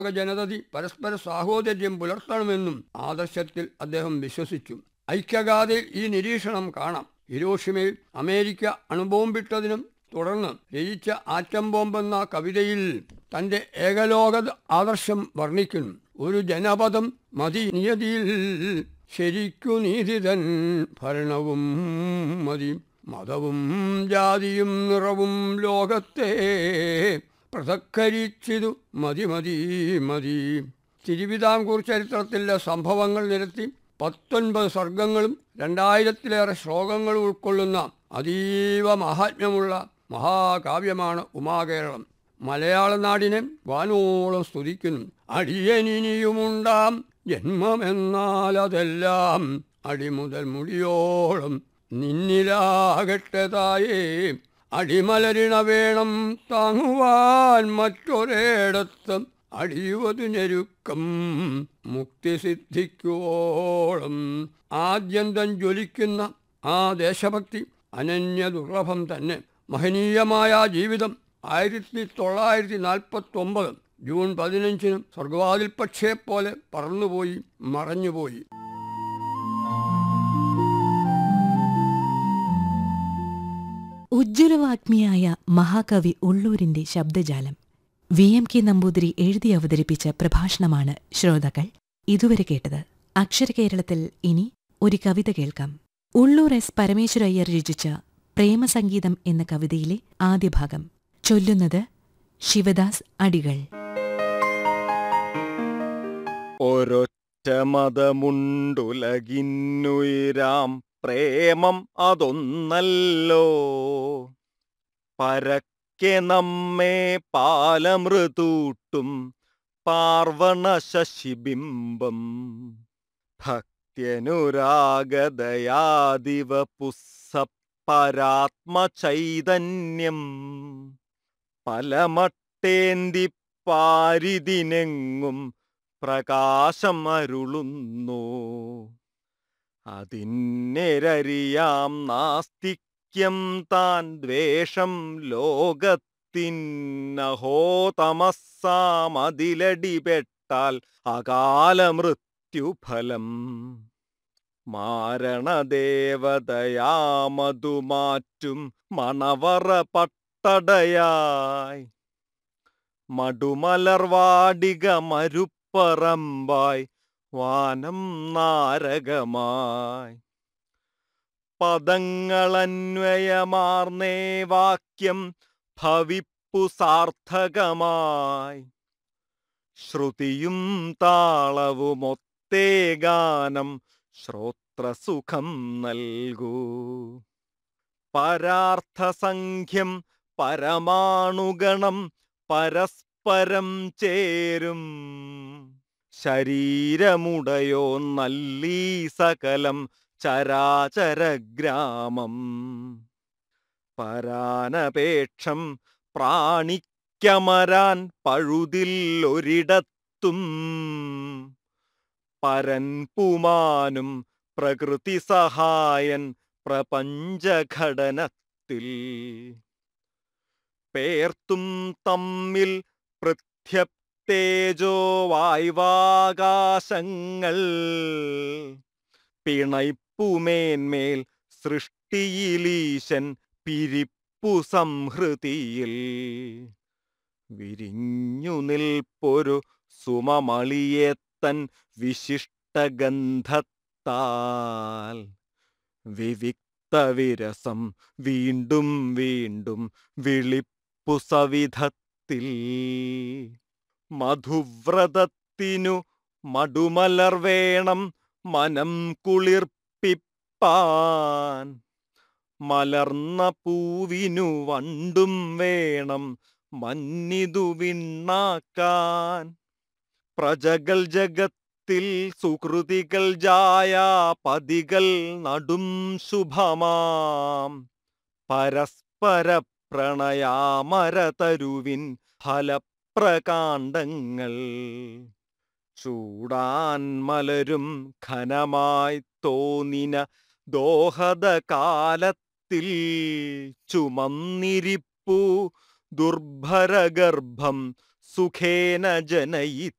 ജനതതി പരസ്പര സാഹോദര്യം പുലർത്തണമെന്നും ആദർശത്തിൽ അദ്ദേഹം വിശ്വസിച്ചു ഐക്യഗാഥയിൽ ഈ നിരീക്ഷണം കാണാം ഹിരോഷിമയിൽ അമേരിക്ക അണുബോംബിട്ടതിനും തുടർന്ന് രചിച്ച ആറ്റം ബോംബെന്ന കവിതയിൽ തന്റെ ഏകലോക ആദർശം വർണ്ണിക്കുന്നു ഒരു ജനപദം മതി നിയതിയിൽ ശരിക്കു നീതിതൻ ഭരണവും മതി മതവും ജാതിയും നിറവും ലോകത്തെ പ്രസക്കരിച്ചിതു മതി മതി മതി തിരുവിതാംകൂർ ചരിത്രത്തിലെ സംഭവങ്ങൾ നിരത്തി പത്തൊൻപത് സർഗങ്ങളും രണ്ടായിരത്തിലേറെ ശ്ലോകങ്ങളും ഉൾക്കൊള്ളുന്ന അതീവ മഹാത്മ്യമുള്ള മഹാകാവ്യമാണ് ഉമാകേരളം മലയാള നാടിനെ വാനോളം സ്തുതിക്കുന്നു അടിയനിനിയുമുണ്ടാം ജന്മമെന്നാൽ അതെല്ലാം അടിമുതൽ മുടിയോളം നിന്നിലാകട്ടതായേ അടിമലരിണ വേണം താങ്ങുവാൻ മറ്റൊരിടത്തും അടിയുവതു ഞെരുക്കം മുക്തി സിദ്ധിക്കുവോളം ആദ്യന്തം ജ്വലിക്കുന്ന ആ ദേശഭക്തി അനന്യ ദുർലഭം തന്നെ മഹനീയമായ ആ ജീവിതം ആയിരത്തി തൊള്ളായിരത്തി നാൽപ്പത്തി ഒമ്പത് ജൂൺ പതിനഞ്ചിന് സ്വർഗവാതിൽ പക്ഷിയെ പോലെ പറന്നുപോയി മറഞ്ഞുപോയി ഉജ്ജ്വലവാഗ്മിയായ മഹാകവി ഉള്ളൂരിന്റെ ശബ്ദജാലം വി എം കെ നമ്പൂതിരി എഴുതി അവതരിപ്പിച്ച പ്രഭാഷണമാണ് ശ്രോതാക്കൾ ഇതുവരെ കേട്ടത് അക്ഷരകേരളത്തിൽ ഇനി ഒരു കവിത കേൾക്കാം ഉള്ളൂർ എസ് പരമേശ്വരയ്യർ രചിച്ച പ്രേമസംഗീതം എന്ന കവിതയിലെ ആദ്യ ഭാഗം ചൊല്ലുന്നത് ശിവദാസ് അടികൾ ഒരൊറ്റ മതമുണ്ടുലകിന്നുയരാം പ്രേമം അതൊന്നല്ലോ പരക്കെ നമ്മെ പാലമൃതൂട്ടും പാർവണ ശശിബിംബം ഭക്ത്യനുരാഗദയാദിവ പുസ്സപ്പരാത്മചൈതന്യം പലമട്ടേന്തി പാരിതിനെങ്ങും പ്രകാശം അരുളുന്നു അതിന്നെരറിയാം നാസ്തിക്യം താൻ ദ്വേഷം ലോകത്തിന്നഹോതമസ്സാമതിലടിപെട്ടാൽ അകാല മൃത്യുഫലം മാരണദേവതയാമതുമാറ്റും മണവറ പട്ടടയായി മടുമലർവാടിക മരുപ്പറമ്പായി വാനം നാരകമായി പദങ്ങളന്വയമാർന്നേ വാക്യം ഭവിപ്പു സാർത്ഥകമായി ശ്രുതിയും താളവുമൊത്തേ ഗാനം ശ്രോത്രസുഖം നൽകൂ പരാർത്ഥസംഖ്യം പരമാണുഗണം പരസ്പരം ചേരും ശരീരമുടയോ നല്ലീ സകലം ചരാചരഗ്രാമം പരാനപേക്ഷം പ്രാണിക്കമരാൻ പഴുതില്ലൊരിടത്തും പരൻ പുമാനും പ്രകൃതി സഹായൻ പ്രപഞ്ചഘടനത്തിൽ പേർത്തും തമ്മിൽ പൃഥ്യപ്തേജോ വായ്വാകാശങ്ങൾ പിണൈപ്പുമേന്മേൽ സൃഷ്ടിയിലീശൻ പിരിപ്പു സംഹൃതിയിൽ വിരിഞ്ഞു നിൽപ്പൊരു സുമമളിയേത്തൻ വിശിഷ്ടഗന്ധത്താൽ വിവിക്തവിരസം വീണ്ടും വീണ്ടും വിളിപ്പു സവിധത്തിൽ മധുവ്രതത്തിനു മടുമലർ വേണം മനം കുളിർപ്പിപ്പാൻ മലർന്ന പൂവിനു വണ്ടും വേണം മന്നിതു വിണ്ണാക്കാൻ പ്രജകൾ ജഗത്തിൽ സുകൃതികൾ ജായാപതികൾ നടും ശുഭമാം പരസ്പര പ്രണയാമരതരുവിൻ ഫലപ്രകാണ്ഡങ്ങൾ ചൂടാൻ മലരും ഘനമായി തോന്നിന ദോഹദ കാലത്തിൽ ചുമന്നിരിപ്പു ദുർഭരഗർഭം സുഖേന ജനയി